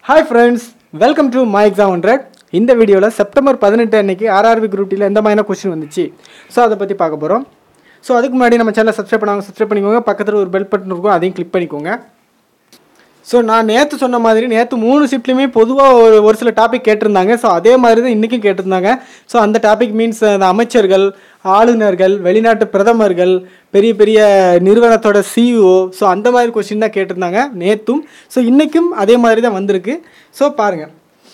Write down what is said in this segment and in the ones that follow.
hi friends welcome to my exam hundred இந்த வீடியோவில் September பதினெட்டு அன்னைக்கு ஆர்ஆர்பி குரூப் டியில் எந்த மாதிரியான கொஸ்டின் வந்துச்சு ஸோ அதை பற்றி பார்க்க போகிறோம் ஸோ அதுக்கு முன்னாடி நம்ம சேனலை சப்ஸ்கிரைப் பண்ணாங்க சப்ஸ்கிரைப் பண்ணிக்கோங்க பக்கத்தில் ஒரு பெல் பட்டன் இருக்கும் அதையும் கிளிக் பண்ணிக்கோங்க ஸோ நான் நேற்று சொன்ன மாதிரி நேற்று மூணு ஷிஃப்ட்லையுமே பொதுவாக ஒரு ஒரு சில டாபிக் கேட்டிருந்தாங்க ஸோ அதே மாதிரி தான் இன்றைக்கும் கேட்டிருந்தாங்க ஸோ அந்த டாபிக் மீன்ஸ் அந்த அமைச்சர்கள் ஆளுநர்கள் வெளிநாட்டு பிரதமர்கள் பெரிய பெரிய நிறுவனத்தோட சிஇஓ ஸோ அந்த மாதிரி கொஸ்டின் தான் கேட்டிருந்தாங்க நேற்றும் ஸோ இன்றைக்கும் அதே மாதிரி தான் வந்திருக்கு ஸோ பாருங்கள்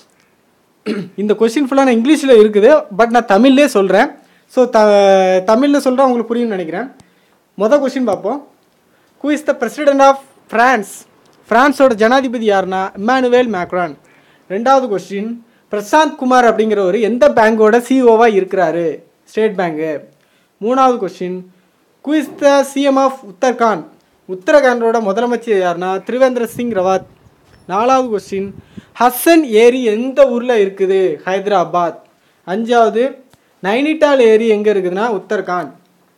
இந்த கொஸ்டின் ஃபுல்லாக நான் இங்கிலீஷில் இருக்குது பட் நான் தமிழ்லேயே சொல்கிறேன் ஸோ த தமிழில் சொல்கிறேன் உங்களுக்கு புரியும்னு நினைக்கிறேன் மொதல் கொஸ்டின் பார்ப்போம் who is the president of France ஃப்ரான்ஸோட ஜனாதிபதி யாருன்னா இம்மானுவேல் மேக்ரான் ரெண்டாவது கொஸ்டின் பிரசாந்த் குமார் அப்படிங்கிறவர் எந்த பேங்கோட சிஓவாக இருக்கிறாரு ஸ்டேட் பேங்கு மூணாவது question who is the CM of Uttarakhand உத்தரகாண்டோட முதலமைச்சர் யாருன்னா திரிவேந்திர சிங் ரவாத் நாலாவது கொஸ்டின் ஹசன் ஏரி எந்த ஊரில் இருக்குது ஹைதராபாத் அஞ்சாவது நைனிட்டால் ஏரி எங்கே இருக்குதுன்னா உத்தரகாண்ட்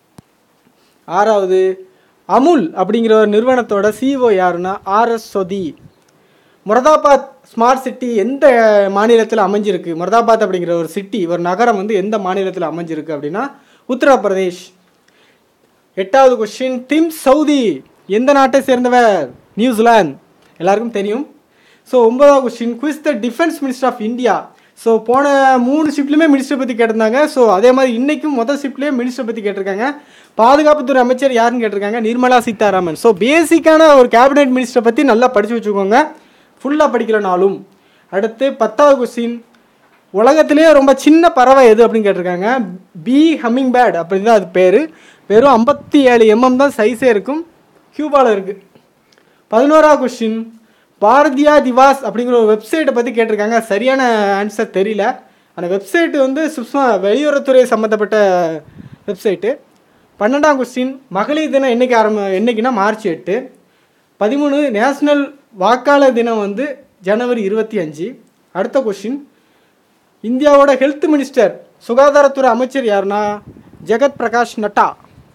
ஆறாவது அமுல் அப்படிங்கிற ஒரு நிறுவனத்தோட சிஓ யாருன்னா RS Sodhi Moradabad smart city எந்த மாநிலத்தில் அமைஞ்சிருக்கு முரதாபாத் அப்படிங்கிற ஒரு சிட்டி ஒரு நகரம் வந்து எந்த மாநிலத்தில் அமைஞ்சிருக்கு அப்படின்னா உத்தரப்பிரதேஷ் எட்டாவது கொஸ்டின் டிம் சவுதி எந்த நாட்டை சேர்ந்தவர் நியூசிலாந்து எல்லாருக்கும் தெரியும் ஸோ ஒன்பதாவது question quiz the defence minister of India so போன மூணு ஷிஃப்ட்லையுமே மினிஸ்டர் பற்றி கேட்டிருந்தாங்க ஸோ அதே மாதிரி இன்றைக்கும் மொதல் ஷிஃப்ட்லேயே மினிஸ்டர் பற்றி கேட்டிருக்காங்க பாதுகாப்புத்துறை அமைச்சர் யாருன்னு கேட்டிருக்காங்க நிர்மலா சீதாராமன் ஸோ பேசிக்கான ஒரு கேபினெட் மினிஸ்டரை பற்றி நல்லா படித்து வச்சுக்கோங்க ஃபுல்லாக படிக்கலனாலும் அடுத்து பத்தாவது கொஸ்டின் உலகத்திலேயே ரொம்ப சின்ன பறவை எது அப்படின்னு கேட்டிருக்காங்க பி ஹம்மிங் பேட் அப்படின்னு தான் அது பேர் வெறும் ஐம்பத்தி ஏழு எம்எம் தான் சைஸே இருக்கும் கியூபாவில் இருக்குது பதினோராவது கொஸ்டின் பாரதியா திவாஸ் அப்படிங்கிற ஒரு வெப்சைட்டை பற்றி கேட்டிருக்காங்க சரியான ஆன்சர் தெரியல அந்த வெப்சைட் வந்து சுஷ்மா வெளியுறவுத்துறை சம்மந்தப்பட்ட வெப்சைட்டு பன்னெண்டாம் கொஸ்டின் மகளிர் தினம் என்னைக்கு ஆரம்ப என்னைக்குன்னா மார்ச் எட்டு பதிமூணு நேஷ்னல் வாக்காளர் தினம் வந்து ஜனவரி இருபத்தி அஞ்சு அடுத்த கொஸ்டின் இந்தியாவோட ஹெல்த் மினிஸ்டர் சுகாதாரத்துறை அமைச்சர் யாருன்னா ஜெகத் பிரகாஷ் நட்டா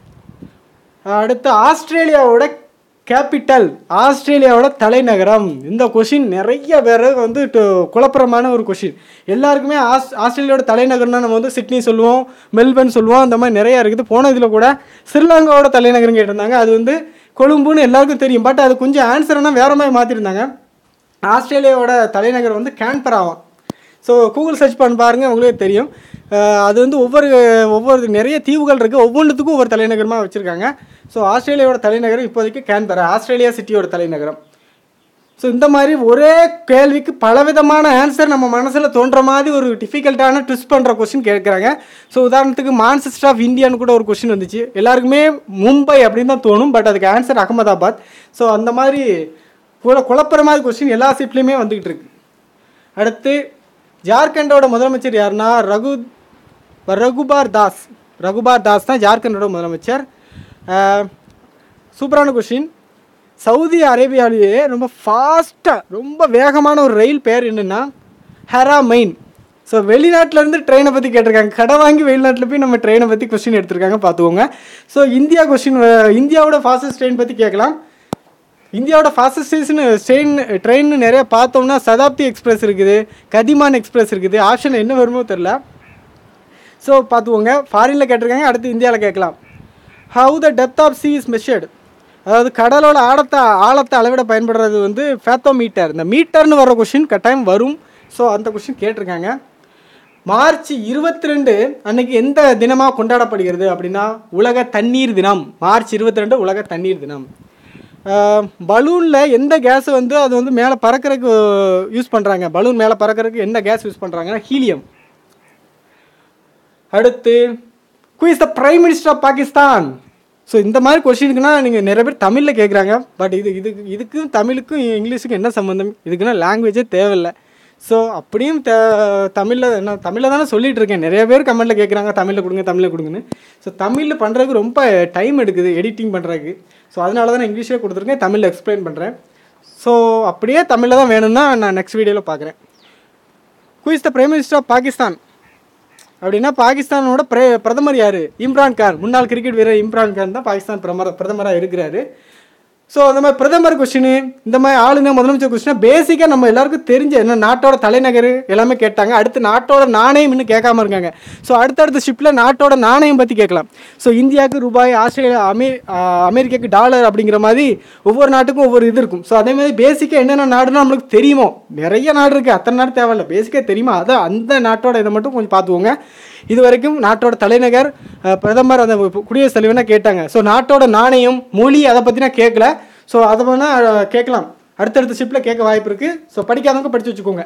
அடுத்து ஆஸ்திரேலியாவோட கேபிட்டல் ஆஸ்திரேலியாவோட தலைநகரம் இந்த கொஷின் நிறைய பேர் வந்து டு- குழப்பறமான ஒரு கொஷின் எல்லாருக்குமே ஆஸ் ஆஸ்திரேலியாவோட தலைநகர்னா நம்ம வந்து சிட்னி சொல்லுவோம் மெல்பர்ன் சொல்லுவோம் அந்த மாதிரி நிறையா இருக்குது போன இதில் கூட ஸ்ரீலங்காவோட தலைநகரம் கேட்டிருந்தாங்க அது வந்து கொழும்புன்னு எல்லாருக்கும் தெரியும் பட் அது கொஞ்சம் ஆன்சர்னா வேற மாதிரி மாற்றிருந்தாங்க ஆஸ்திரேலியாவோட தலைநகர் வந்து கேன்பராவாம் ஸோ கூகுள் சர்ச் பண்ணி பாருங்கள் உங்களுக்கு தெரியும் அஹ் அது வந்து ஒவ்வொரு ஒவ்வொரு நிறைய தீவுகள் இருக்குது ஒவ்வொன்றுத்துக்கும் ஒவ்வொரு தலைநகரமாக வச்சுருக்காங்க ஸோ ஆஸ்திரேலியாவோட தலைநகரம் இப்போதைக்கு கேன்பரா ஆஸ்திரேலியா சிட்டியோட தலைநகரம் ஸோ இந்த மாதிரி ஒரே கேள்விக்கு பலவிதமான ஆன்சர் நம்ம மனசில் தோன்ற மாதிரி ஒரு டிஃபிகல்ட்டான ட்விஸ்ட் பண்ணுற கொஸ்டின் கேட்குறாங்க ஸோ உதாரணத்துக்கு மான்செஸ்டர் ஆஃப் இந்தியான்னு கூட ஒரு கொஸ்டின் வந்துச்சு எல்லாருக்குமே மும்பை அப்படின்னு தான் தோணும் பட் அதுக்கு ஆன்சர் அகமதாபாத் ஸோ அந்த மாதிரி குழ குழப்புற மாதிரி கொஸ்டின் எல்லா சீட்லேயுமே வந்துக்கிட்டு இருக்கு அடுத்து ஜார்க்கண்டோட முதலமைச்சர் யாருன்னா ரகு ரகுபார் தாஸ் ரகுபார் தாஸ் தான் ஜார்க்கண்டோட முதலமைச்சர் அஹ், சூப்பரான கொஷின் சவுதி அரேபியாவிலேயே ரொம்ப ஃபாஸ்ட்டாக ரொம்ப வேகமான ஒரு ரயில் பேர் என்னென்னா ஹெரா மெயின் ஸோ வெளிநாட்டிலேருந்து ட்ரெயினை பற்றி கேட்டிருக்காங்க கடை வாங்கி வெளிநாட்டில் போய் நம்ம ட்ரெயினை பற்றி கொஸ்டின் எடுத்திருக்காங்க பார்த்துக்கோங்க ஸோ இந்தியா கொஸ்டின் இந்தியாவோட ஃபாஸ்டஸ்ட் ட்ரெயின் பற்றி கேட்கலாம் இந்தியாவோட ஃபாஸ்டஸ்ட் ஸ்டேஷன் ட்ரெயின் ட்ரெயின் நிறைய பார்த்தோம்னா சதாப்தி எக்ஸ்பிரஸ் இருக்குது கதிமான் எக்ஸ்பிரஸ் இருக்குது ஆப்ஷன் என்ன வருமோ தெரில ஸோ பார்த்துக்கோங்க ஃபாரினில் கேட்டிருக்காங்க அடுத்து இந்தியாவில் கேட்கலாம் how the depth of sea is measured அதாவது கடலோட ஆழத்தை ஆழத்தை அளவிட பயன்படுறது வந்து ஃபேத்தோமீட்டர் இந்த மீட்டர்னு வர கொஷின் கட்டாயம் வரும் ஸோ அந்த கொஷின் கேட்டிருக்காங்க மார்ச் இருபத்தி ரெண்டு அன்னைக்கு எந்த தினமாக கொண்டாடப்படுகிறது அப்படின்னா உலக தண்ணீர் தினம் மார்ச் இருபத்தி ரெண்டு உலக தண்ணீர் தினம் பலூனில் எந்த கேஸ் வந்து அது வந்து மேலே பறக்கறதுக்கு யூஸ் பண்ணுறாங்க பலூன் மேலே பறக்கறதுக்கு என்ன கேஸ் யூஸ் பண்ணுறாங்கன்னா ஹீலியம் அடுத்து quiz the prime minister of Pakistan so இந்த மாதிரி கொஸ்டினுக்குனா நீங்கள் நிறைய பேர் தமிழில் கேட்குறாங்க பட் இது இதுக்கு இதுக்கும் தமிழுக்கும் இங்கிலீஷுக்கும் என்ன சம்மந்தம் இதுக்குன்னா லாங்குவேஜே தேவையில்லை ஸோ அப்படியும் தே தமிழில் நான் தமிழில் தானே சொல்லிட்டு இருக்கேன் நிறைய பேர் கமெண்ட்டில் கேட்குறாங்க தமிழில் கொடுங்க தமிழில் கொடுங்கன்னு ஸோ தமிழில் பண்ணுறதுக்கு ரொம்ப டைம் எடுக்குது எடிட்டிங் பண்ணுறதுக்கு ஸோ அதனால தான் நான் இங்கிலீஷில் கொடுத்துருக்கேன் தமிழில் எக்ஸ்பிளைன் பண்ணுறேன் ஸோ அப்படியே தமிழில் தான் வேணும்னா நான் நெக்ஸ்ட் வீடியோவில் பார்க்குறேன் quiz the prime minister of Pakistan அப்படின்னா பாகிஸ்தானோட பிரே பிரதமர் யார் இம்ரான் கான் முன்னாள் கிரிக்கெட் வீரர் இம்ரான் கான் தான் பாகிஸ்தான் பிரதமர் பிரதமராக இருக்கிறாரு ஸோ அந்த மாதிரி பிரதமர் கொஸ்டின் இந்த மாதிரி ஆளுநர் முதலமைச்சர் கொஸ்டின் பேசிக்காக நம்ம எல்லாருக்கும் தெரிஞ்ச என்ன நாட்டோட தலைநகர் எல்லாமே கேட்டாங்க அடுத்து நாட்டோட நாணயம் இன்னும் கேட்காம இருக்காங்க ஸோ அடுத்தடுத்த ஷிப்பில் நாட்டோட நாணயம் பற்றி கேட்கலாம் ஸோ இந்தியாவுக்கு ரூபாய் ஆஸ்திரேலியா அமெ ஆஹ் அமெரிக்காவுக்கு டாலர் அப்படிங்கிற மாதிரி ஒவ்வொரு நாட்டுக்கும் ஒவ்வொரு இது இருக்கும் ஸோ அதே மாதிரி பேசிக்காக என்னென்ன நாடுன்னு நம்மளுக்கு தெரியுமோ நிறைய நாடு இருக்குது அத்தனை நாடு தேவையில்ல பேசிக்காக தெரியுமா அதை அந்த நாட்டோட இதை மட்டும் கொஞ்சம் பார்த்துக்கோங்க இது வரைக்கும் நாட்டோட தலைநகர் அஹ், பிரதமர் அந்த குடியரசுத் தலைவர்னா கேட்டாங்க ஸோ நாட்டோட நாணயம் மொழி அதை பற்றி நான் கேட்கல ஸோ அதை வேணால் கேட்கலாம் அடுத்தடுத்த ஷிப்பில் கேட்க வாய்ப்பு இருக்குது ஸோ படிக்காதவங்க படித்து வச்சுக்கோங்க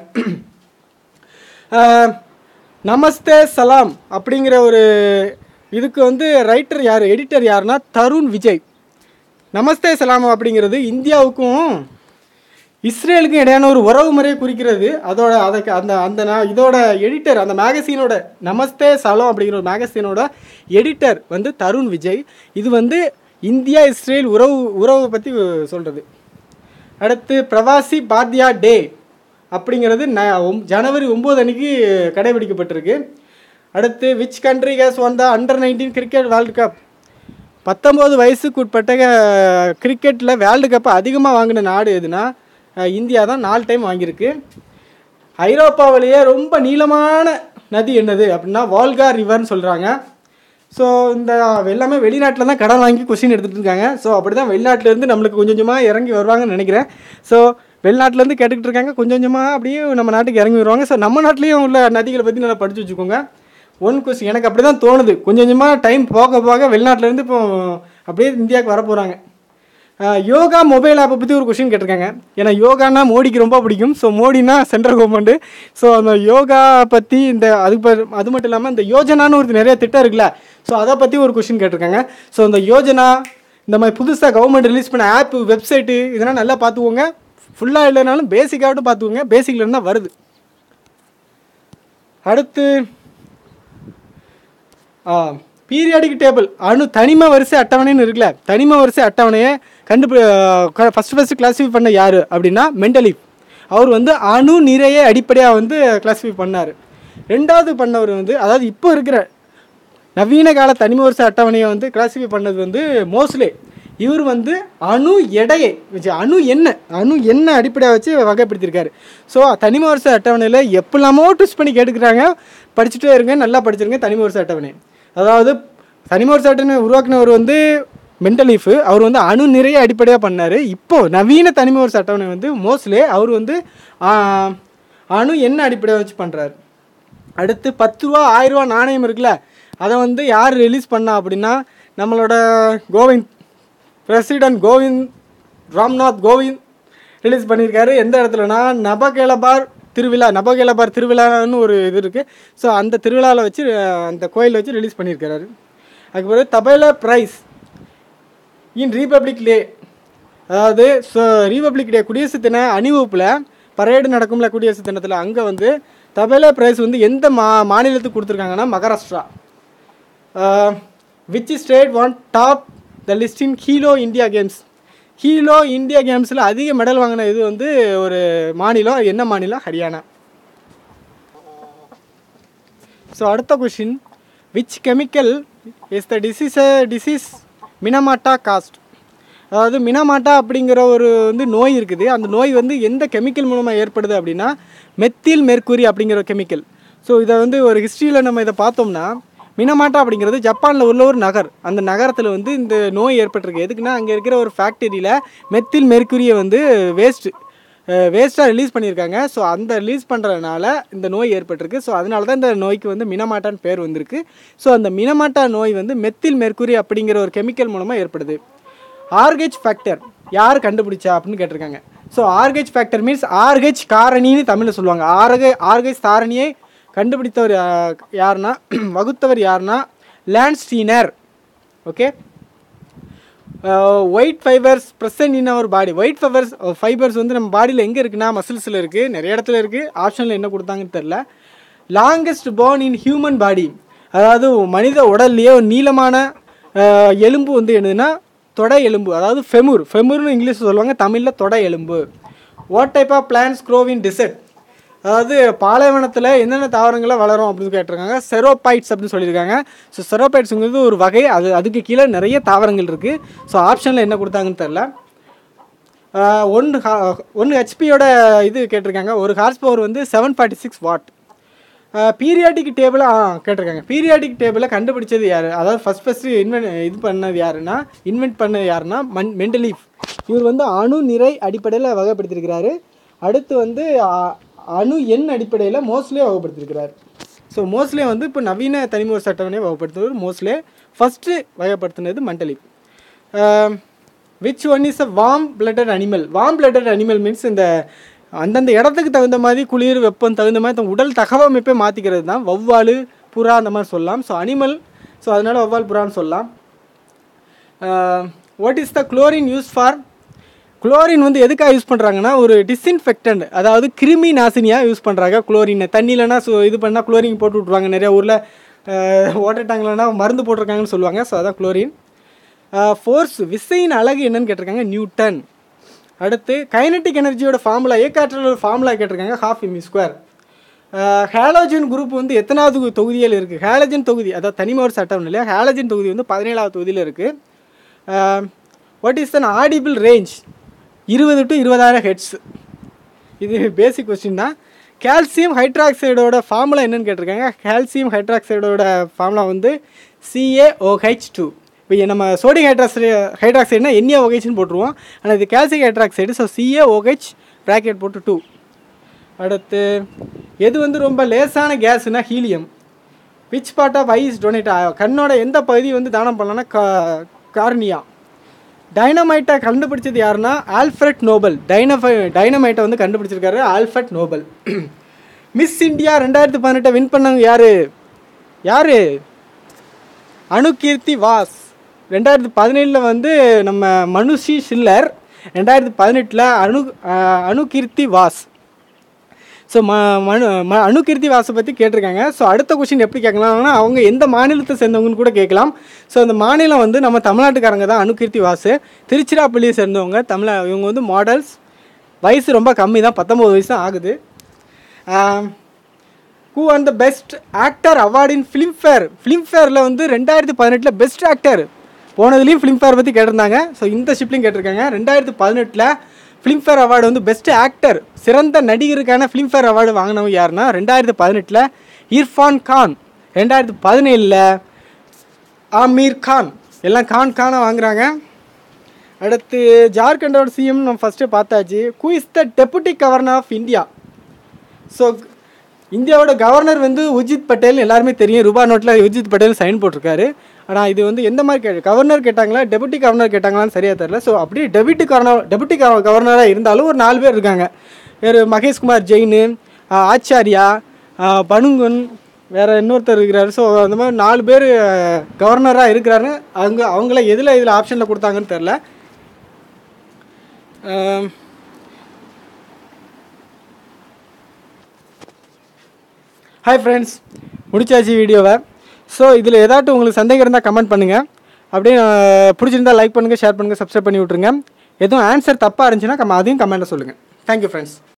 அஹ், நமஸ்தே சலாம் அப்படிங்கிற ஒரு இதுக்கு வந்து ரைட்டர் யார் எடிட்டர் யாருன்னா தருண் விஜய் நமஸ்தே சலாம் அப்படிங்கிறது இந்தியாவுக்கும் இஸ்ரேலுக்கும் இடையான ஒரு உறவு முறையை குறிக்கிறது அதோட அதுக்கு அந்த அந்த நான் இதோட எடிட்டர் அந்த மேகசீனோட நமஸ்தே சலம் அப்படிங்கிற ஒரு மேகசீனோட எடிட்டர் வந்து தருண் விஜய் இது வந்து இந்தியா இஸ்ரேல் உறவு உறவை பற்றி சொல்கிறது அடுத்து பிரவாசி பாத்யா டே அப்படிங்கிறது ந ஒம்- ஜனவரி ஒம்பது அன்னைக்கு கடைபிடிக்கப்பட்டிருக்கு அடுத்து விச் கண்ட்ரி கேஸ் வந்த under nineteen cricket world cup பத்தொம்போது வயசுக்கு உட்பட்ட கிரிக்கெட்டில் வேர்ல்டு கப்பை அதிகமாக வாங்கின நாடு எதுனா அஹ், இந்தியா தான் நாலு டைம் வாங்கியிருக்கு ஐரோப்பாவிலேயே ரொம்ப நீளமான நதி என்னது அப்படின்னா வால்கா ரிவர்னு சொல்கிறாங்க ஸோ இந்த எல்லாமே வெளிநாட்டில் தான் கடன் வாங்கி கொஸ்டின் எடுத்துகிட்டு இருக்காங்க ஸோ அப்படி தான் வெளிநாட்டிலேருந்து நம்மளுக்கு கொஞ்சம் கொஞ்சமாக இறங்கி வருவாங்கன்னு நினைக்கிறேன் ஸோ வெளிநாட்டிலேருந்து கேட்டுக்கிட்டு இருக்காங்க கொஞ்சம் கொஞ்சமாக அப்படியே நம்ம நாட்டுக்கு இறங்கி வருவாங்க ஸோ நம்ம நாட்டிலையும் உள்ள நதிகளை பற்றி நல்லா படித்து வச்சுக்கோங்க ஒன் கொஸ்டின் எனக்கு அப்படி தான் தோணுது கொஞ்சம் கொஞ்சமாக டைம் போக போக வெளிநாட்டிலேருந்து இப்போ அப்படியே இந்தியாவுக்கு வர போகிறாங்க யோகா மொபைல் ஆப்பை பற்றி ஒரு கொஷின் கேட்டிருக்காங்க ஏன்னா யோகானா மோடிக்கு ரொம்ப பிடிக்கும் ஸோ மோடினா சென்ட்ரல் கவர்மெண்ட்டு ஸோ அந்த யோகா பற்றி இந்த அது ப- அது மட்டும் இல்லாமல் இந்த யோஜனான்னு ஒரு நிறைய திட்டம் இருக்குல்ல ஸோ அதை பற்றி ஒரு கொஷின் கேட்டிருக்காங்க ஸோ இந்த யோஜனா இந்த மாதிரி புதுசாக கவர்மெண்ட் ரிலீஸ் பண்ண ஆப்பு வெப்சைட்டு இதெல்லாம் நல்லா பார்த்துக்கோங்க ஃபுல்லாக இல்லைனாலும் பேசிக்காகட்டும் பார்த்துக்கோங்க பேசிக்கில் இருந்தால் வருது அடுத்து பீரியாடிக் டேபிள் அணு தனிம வரிசை அட்டவணைன்னு இருக்குல்ல தனிம வரிசை அட்டவணையை கண்டுபி ஃபஸ்ட்டு ஃபஸ்ட்டு கிளாஸிஃபை பண்ண யார் அப்படின்னா மெண்டலிப் அவர் வந்து அணு நிறைய அடிப்படையாக வந்து கிளாஸிஃபை பண்ணார் ரெண்டாவது பண்ணவர் வந்து அதாவது இப்போ இருக்கிற நவீன கால தனிம வரிசை அட்டவணையை வந்து கிளாஸிஃபை பண்ணது வந்து மோஸ்லே இவர் வந்து அணு எடையை வச்சு அணு என்ன அணு என்ன அடிப்படையாக வச்சு வகைப்படுத்தியிருக்காரு ஸோ தனிம வரிசை அட்டவணையில் எப்படிலாமோ ட்விஸ்ட் பண்ணி கேட்டுக்கிறாங்க படிச்சுட்டே இருங்க நல்லா படிச்சிருங்க தனிம வரிசை அட்டவணை அதாவது தனிம வரிசை அட்டவணை உருவாக்குனவர் வந்து மென்டலீஃபு அவர் வந்து அணு நிறைய அடிப்படையாக பண்ணார் இப்போ நவீன தனிம வரிசை அட்டவணை வந்து மோஸ்ட்லே அவர் வந்து ஆ, அணு என்ன அடிப்படையாக வச்சு பண்ணுறாரு அடுத்து பத்து ரூபா ஆயிரம் ரூபா நாணயம் இருக்குல்ல அதை வந்து யார் ரிலீஸ் பண்ணா அப்படின்னா நம்மளோட கோவிந்த் பிரசிடென்ட் கோவிந்த் ராம்நாத் கோவிந்த் ரிலீஸ் பண்ணியிருக்காரு எந்த இடத்துலனா நபகேலபார் திருவிழா நபகேலபார் திருவிழான்னு ஒரு இது இருக்குது ஸோ அந்த திருவிழாவில் வச்சு அஹ், அந்த கோயிலில் வச்சு ரிலீஸ் பண்ணியிருக்காரு அதுக்கப்புறம் tableau prize in republic day அதாவது ஸோ ரீபப்ளிக் டே குடியரசு தின அணிவகுப்பில் பரேடு நடக்கும்ல குடியரசு தினத்தில் அங்கே வந்து தபேலா பிரைஸ் வந்து எந்த மா மாநிலத்துக்கு கொடுத்துருக்காங்கன்னா Maharashtra which state won top the list in Khelo India games Khelo India கேம்ஸில் அதிக மெடல் வாங்கின இது வந்து ஒரு மாநிலம் அது என்ன மாநிலம் ஹரியானா ஸோ அடுத்த question which chemical is the disease disease Minamata caused அதாவது மினமாட்டா அப்படிங்கிற ஒரு வந்து நோய் இருக்குது அந்த நோய் வந்து எந்த கெமிக்கல் மூலமாக ஏற்படுது அப்படின்னா மெத்தில் மெர்க்குரி அப்படிங்கிற கெமிக்கல் ஸோ இதை வந்து ஒரு ஹிஸ்ட்ரியில் நம்ம இதை பார்த்தோம்னா மினமாட்டா அப்படிங்கிறது ஜப்பானில் உள்ள ஒரு நகர் அந்த நகரத்தில் வந்து இந்த நோய் ஏற்பட்டிருக்கு எதுக்குன்னா அங்கே இருக்கிற ஒரு ஃபேக்டரியில் மெத்தில் மெர்க்குரியை வந்து வேஸ்ட்டு வேஸ்ட்டாக ரிலீஸ் பண்ணியிருக்காங்க ஸோ அந்த ரிலீஸ் பண்ணுறதுனால இந்த நோய் ஏற்பட்டிருக்கு ஸோ அதனால தான் இந்த நோய்க்கு வந்து மினமாட்டான்னு பேர் வந்திருக்கு ஸோ அந்த மினமாட்டா நோய் வந்து மெத்தில் மெர்க்குரி அப்படிங்கிற ஒரு கெமிக்கல் மூலமாக ஏற்படுது ஆர்கெச் ஃபேக்டர் யார் கண்டுபிடிச்சா அப்படின்னு கேட்டிருக்காங்க so R H factor means R H காரணின்னு தமிழில் சொல்லுவாங்க ஆர்கே ஆர்கெச் தாரணியை கண்டுபிடித்தவர் யா- யாருன்னா வகுத்தவர் யாருன்னா Landsteiner okay white fibres present in our body white fibres fibres வந்து நம்ம பாடியில் எங்கே இருக்குன்னா மசில்ஸில் இருக்குது நிறைய இடத்துல இருக்குது ஆப்ஷனில் என்ன கொடுத்தாங்கன்னு தெரில longest bone in human body அதாவது மனித உடல்லையே ஒரு நீளமான அஹ், எலும்பு வந்து என்னதுன்னா தொடை எலும்பு அதாவது ஃபெமுர் ஃபெமுர்னு இங்கிலீஷ் சொல்லுவாங்க தமிழில் தொடை எலும்பு what type of plants grow in desert அதாவது பாலைவனத்தில் என்னென்ன தாவரங்கள்லாம் வளரும் அப்படின்னு கேட்டிருக்காங்க செரோபைட்ஸ் அப்படின்னு சொல்லியிருக்காங்க ஸோ செரோபைட்ஸுங்கிறது ஒரு வகை அது அதுக்கு கீழே நிறைய தாவரங்கள் இருக்குது ஸோ ஆப்ஷனில் என்ன கொடுத்தாங்கன்னு தெரில ஒன்று ஒன்று ஹெச்பியோட இது கேட்டிருக்காங்க ஒரு ஹார்ஸ் பவர் வந்து seven forty six watt periodic டேபிளை ஆ கேட்டிருக்காங்க பீரியாடிக் டேபிளை கண்டுபிடிச்சது யார் அதாவது ஃபஸ்ட் ஃபஸ்ட்டு இன்வென்ட் இது பண்ணது யாருன்னா இன்வென்ட் பண்ணது யாருன்னா மன் மெண்டலீஃப் இவர் வந்து அணு நிறை அடிப்படையில் வகைப்படுத்தியிருக்கிறாரு அடுத்து வந்து அ- அணு எண் அடிப்படையில் மோஸ்ட்லே வகைப்படுத்தியிருக்கிறார் ஸோ மோஸ்ட்லே வந்து இப்போ நவீன தனிமுறை சட்டவணையை வகைப்படுத்துவது மோஸ்ட்லே ஃபஸ்ட்டு வகைப்படுத்தினது Mendeleev which one is a warm blooded animal warm blooded animal means இந்த அந்தந்த இடத்துக்கு தகுந்த மாதிரி குளிர் வெப்பம் தகுந்த மாதிரி தன் உடல் தகவமைப்பை மாற்றிக்கிறது தான் வௌவால் புறா அந்த மாதிரி சொல்லலாம் ஸோ அனிமல் ஸோ அதனால் வௌவால் புறான்னு சொல்லலாம் what is the chlorine use for chlorine வந்து எதுக்காக யூஸ் பண்ணுறாங்கன்னா ஒரு டிஸ்இன்ஃபெக்டன்ட் அதாவது கிருமி நாசினியாக யூஸ் பண்ணுறாங்க குளோரினை தண்ணியிலனா ஸோ இது பண்ணால் குளோரின் போட்டு விட்ருவாங்க நிறைய ஊரில் வாட்டர் டேங்க்லனா மருந்து போட்டிருக்காங்கன்னு சொல்லுவாங்க ஸோ அதான் குளோரின் ஃபோர்ஸ் விசையின் அழகு என்னன்னு கேட்டிருக்காங்க நியூட்டன் அடுத்து கைனட்டிக் எனர்ஜியோட ஃபார்முலா ஏக்காற்றலோட ஃபார்முலா கேட்டிருக்காங்க half MV square halogen group வந்து எத்தனாவது தொகுதியில் இருக்குது ஹேலஜன் தொகுதி அதாவது தனிமவர் சட்டம் இல்லையா ஹேலஜன் தொகுதி வந்து பதினேழாவது தொகுதியில் இருக்குது what is an audible range இருபது டு இருபதாயிரம் ஹெட்ஸ் இது பேசிக் கொஸ்டின் தான் கால்சியம் ஹைட்ராக்சைடோட ஃபார்முலா என்னன்னு கேட்டிருக்காங்க கால்சியம் ஹைட்ராக்சைடோட ஃபார்முலா வந்து சிஏஓஹெச் டூ இப்போ நம்ம சோடியம் ஹைட்ராக்சைடு ஹைட்ராக்சைடுனா என்ஏ ஓஹெச்னு போட்டுருவோம் ஆனால் இது calcium hydroxide so C A O H bracket போட்டு டூ அடுத்து எது வந்து ரொம்ப லேசான கேஸ்னா helium which part of eyes donate கண்ணோட எந்த பகுதி வந்து தானம் பண்ணலாம்னா கா கார்னியா டைனமைட்டை கண்டுபிடிச்சது யாருன்னா ஆல்ஃப்ரெட் நோபல் டைனஃபை டைனமைட்டை வந்து கண்டுபிடிச்சிருக்காரு ஆல்ஃப்ரெட் நோபல் மிஸ் இந்தியா ரெண்டாயிரத்தி பதினெட்டை வின் பண்ணவங்க யாரு யாரு அணுகீர்த்தி வாஸ் ரெண்டாயிரத்தி பதினேழில் வந்து நம்ம மனுஷி சில்லர் ரெண்டாயிரத்தி பதினெட்டில் அணு அஹ், அணுகீர்த்தி வாஸ் ஸோ ம மனு ம அணுகீர்த்தி வாசை பற்றி கேட்டிருக்காங்க ஸோ அடுத்த கொஷின் எப்படி கேட்கலாம்னா அவங்க எந்த மாநிலத்தை சேர்ந்தவங்கன்னு கூட கேட்கலாம் ஸோ அந்த மாநிலம் வந்து நம்ம தமிழ்நாட்டுக்காரங்க தான் அணுகீர்த்தி வாசு திருச்சிராப்பள்ளியை சேர்ந்தவங்க தமிழ இவங்க வந்து மாடல்ஸ் வயசு ரொம்ப கம்மி தான் பத்தொம்பது வயசு தான் ஆகுது who and the best actor award in Filmfare ஃபிலிம்ஃபேரில் வந்து ரெண்டாயிரத்தி பதினெட்டில் பெஸ்ட் ஆக்டர் போனதுலேயும் ஃபிலிம்ஃபேர் பற்றி கேட்டிருந்தாங்க ஸோ இந்த ஷிப்லையும் கேட்டிருக்காங்க ரெண்டாயிரத்தி பதினெட்டில் ஃபிலிம்ஃபேர் அவார்டு வந்து பெஸ்ட் ஆக்டர் சிறந்த நடிகருக்கான ஃபிலிம்ஃபேர் அவார்டு வாங்கினவங்க யாருன்னா ரெண்டாயிரத்தி பதினெட்டில் இர்ஃபான் கான் ரெண்டாயிரத்தி பதினேழில் ஆமீர் கான் எல்லாம் கான் கானை வாங்குறாங்க அடுத்து ஜார்க்கண்டோட சிஎம் நம்ம ஃபஸ்ட்டு பார்த்தாச்சு who is the deputy governor of India so இந்தியாவோட கவர்னர் வந்து உஜித் பட்டேல் எல்லாருமே தெரியும் ரூபா நோட்டில் உஜித் பட்டேல் சைன் போட்டிருக்காரு ஆனால் இது வந்து எந்த மாதிரி கே கவர்னர் கேட்டாங்களா டெபுட்டி கவர்னர் கேட்டாங்களான்னு சரியாக தெரில ஸோ அப்படியே டெபுட்டி கவர்னர் டெபுட்டி கவர்னராக இருந்தாலும் ஒரு நாலு பேர் இருக்காங்க வேறு மகேஷ்குமார் ஜெயின் ஆ, ஆச்சாரியா ஆ, பனுங்கன் வேறு இன்னொருத்தர் இருக்கிறாரு ஸோ அந்த மாதிரி நாலு பேர் கவர்னராக இருக்கிறாரு அவங்க அவங்கள எதில் இதில் ஆப்ஷனில் கொடுத்தாங்கன்னு தெரில ஹாய் ஃப்ரெண்ட்ஸ் முடிச்சாச்சு வீடியோவை ஸோ இதில் ஏதாட்டும் உங்களுக்கு சந்தேகம் இருந்தால் கமெண்ட் பண்ணுங்கள் அப்படியே அஹ், பிடிச்சிருந்தா லைக் பண்ணுங்கள் ஷேர் பண்ணுங்கள் சப்ஸ்கிரைப் பண்ணி விட்ருங்க எதுவும் ஆன்சர் தப்பாக இருந்துச்சுன்னா கம்ம- அதையும் கமெண்ட்டில் சொல்லுங்கள் தேங்க்யூ ஃப்ரெண்ட்ஸ்